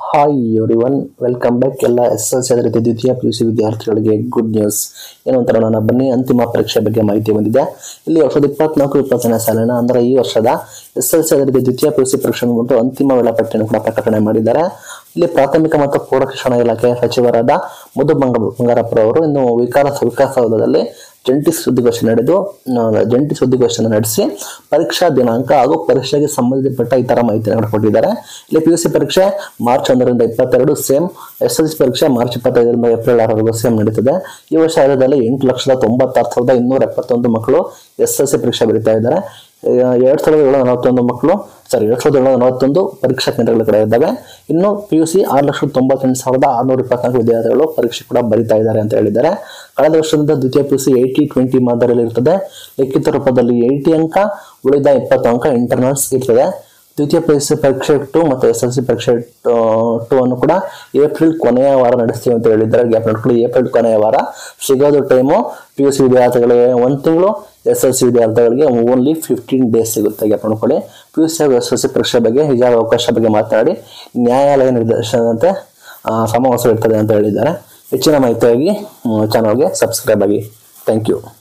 hi everyone welcome back ಎಲ್ಲ S L C ಅದೇ ರೀತಿ ದ್ವಿತೀಯ ಪಿ ಯು ಸಿ ವಿದ್ಯಾರ್ಥಿಗಳಿಗೆ ಗುಡ್ ನ್ಯೂಸ್ ಏನು ಅಂತ ನೋಡೋಣ ಬನ್ನಿ ಅಂತಿಮ ಪರೀಕ್ಷೆ ಬಗ್ಗೆ ಮಾಹಿತಿ ಬಂದಿದೆ ಇಲ್ಲಿ ಎರಡ್ ಸಾವಿರದ ಇಪ್ಪತ್ನಾಲ್ಕು ಇಪ್ಪತ್ತನೇ ಸಾಲಿನ ಅಂದರೆ ಈ ವರ್ಷದ ಎಸ್ ಎಲ್ ಸಿ ಅದೇ ರೀತಿ ದ್ವಿತೀಯ ಪಿ ಯು ಸಿ ಪರೀಕ್ಷೆ ಬಂದು ಅಂತಿಮ ವೇಳಾಪಟ್ಟಿಯನ್ನು ಕೂಡ ಪ್ರಕಟಣೆ ಮಾಡಿದ್ದಾರೆ ಇಲ್ಲಿ ಪ್ರಾಥಮಿಕ ಮತ್ತು ಪ್ರೌಢ ಶಿಕ್ಷಣ ಇಲಾಖೆ ಸಚಿವರಾದ ಮಧು ಬಂಗ ಬಂಗಾರಪ್ಪರ ಅವರು ಇನ್ನು ವಿಕಾಸ ವಿಕಾಸಸೌಧದಲ್ಲಿ ಜಂಟಿ ಸುದ್ದಿಗೋಷ್ಠಿ ನಡೆದು ಆ, ಜಂಟಿ ಸುದ್ದಿಗೋಷ್ಠಿಯನ್ನು ನಡೆಸಿ ಪರೀಕ್ಷಾ ದಿನಾಂಕ ಹಾಗೂ ಪರೀಕ್ಷೆಗೆ ಸಂಬಂಧಪಟ್ಟ ಇತರ ಮಾಹಿತಿಯನ್ನು ಕೊಟ್ಟಿದ್ದಾರೆ ಇಲ್ಲಿ ಪಿ ಯು ಸಿ ಪರೀಕ್ಷೆ ಮಾರ್ಚ್ ಒಂದರಿಂದ ಇಪ್ಪತ್ತೆರಡು ಸೇಮ್ ಎಸ್ ಎಲ್ ಸಿ ಪರೀಕ್ಷೆ ಮಾರ್ಚ್ ಇಪ್ಪತ್ತೈದರಿಂದ ಏಪ್ರಿಲ್ ಆರವರೆಗೂ ಸೇಮ್ ನಡೀತದೆ ಈ ವರ್ಷ ರಾಜ್ಯದಲ್ಲಿ ಎಂಟು ಲಕ್ಷದ ತೊಂಬತ್ತಾರು ಸಾವಿರದ ಇನ್ನೂರ ಎಪ್ಪತ್ತೊಂದು ಮಕ್ಕಳು ಎಸ್ ಎಲ್ ಸಿ ಪರೀಕ್ಷೆ ಬರೀತಾ ಇದ್ದಾರೆ ಎರಡು ಸಾವಿರದ ಏಳು ನಲವತ್ತೊಂದು ಮಕ್ಕಳು ಸಾರಿ ಎರಡು ಸಾವಿರದ ಏಳು ನಲವತ್ತೊಂದು ಪರೀಕ್ಷಾ ಕೇಂದ್ರಗಳ ಕಡೆ ಇದ್ದಾವೆ ಇನ್ನು ಪಿ ಯು ಸಿ ಆರು ಲಕ್ಷದ ತೊಂಬತ್ತೆಂಟು ಸಾವಿರದ ಆರುನೂರ ಇಪ್ಪತ್ನಾಲ್ಕು ವಿದ್ಯಾರ್ಥಿಗಳು ಪರೀಕ್ಷೆ ಕೂಡ ಬರೀತಾ ಇದ್ದಾರೆ ಅಂತ ಹೇಳಿದ್ದಾರೆ ಕಳೆದ ವರ್ಷದಿಂದ ದ್ವಿತೀಯ P U C eighty twenty ಮಾದರಿಯಲ್ಲಿ ಇರ್ತದೆ ಲಿಖಿತ ರೂಪದಲ್ಲಿ ಏಯ್ಟಿ ಅಂಕ ಉಳಿದ ಇಪ್ಪತ್ತು ಅಂಕ ಇಂಟರ್ನಲ್ಸ್ ಇರ್ತದೆ ದ್ವಿತೀಯ ಪಿ ಯು ಸಿ ಪರೀಕ್ಷೆ ಟು ಮತ್ತು ಎಸ್ ಎಲ್ ಸಿ ಪರೀಕ್ಷೆ ಟು ಅನ್ನು ಕೂಡ ಏಪ್ರಿಲ್ ಕೊನೆಯ ವಾರ ನಡೆಸ್ತೀವಿ ಅಂತ ಹೇಳಿದ್ದಾರೆ ಗ್ಯಾಪ್ ನೋಡ್ಕೊಳ್ಳಿ ಏಪ್ರಿಲ್ ಕೊನೆಯ ವಾರ ಸಿಗೋದು ಟೈಮು ಪಿ ಯು ಸಿ ವಿದ್ಯಾರ್ಥಿಗಳಿಗೆ ಒಂದು ತಿಂಗಳು ಎಸ್ ಎಲ್ ಸಿ ವಿದ್ಯಾರ್ಥಿಗಳಿಗೆ ಓನ್ಲಿ ಫಿಫ್ಟೀನ್ ಡೇಸ್ ಸಿಗುತ್ತೆ ಗ್ಯಾಪ್ ನೋಡ್ಕೊಳ್ಳಿ ಪಿ ಯು ಸಿ ಹಾಗೂ ಎಸ್ ಎಲ್ ಸಿ ಪರೀಕ್ಷೆ ಬಗ್ಗೆ ಹಿಜಾಬ್ ಅವಕಾಶ ಬಗ್ಗೆ ಮಾತನಾಡಿ ನ್ಯಾಯಾಲಯ ನಿರ್ದೇಶನದಂತೆ ಆ, ಸಮಾವೇಶ ಇರ್ತದೆ ಅಂತ ಹೇಳಿದ್ದಾರೆ ಹೆಚ್ಚಿನ ಮಾಹಿತಿಯಾಗಿ ಚಾನಲ್ಗೆ ಸಬ್ಸ್ಕ್ರೈಬ್ ಆಗಿ ಥ್ಯಾಂಕ್ ಯು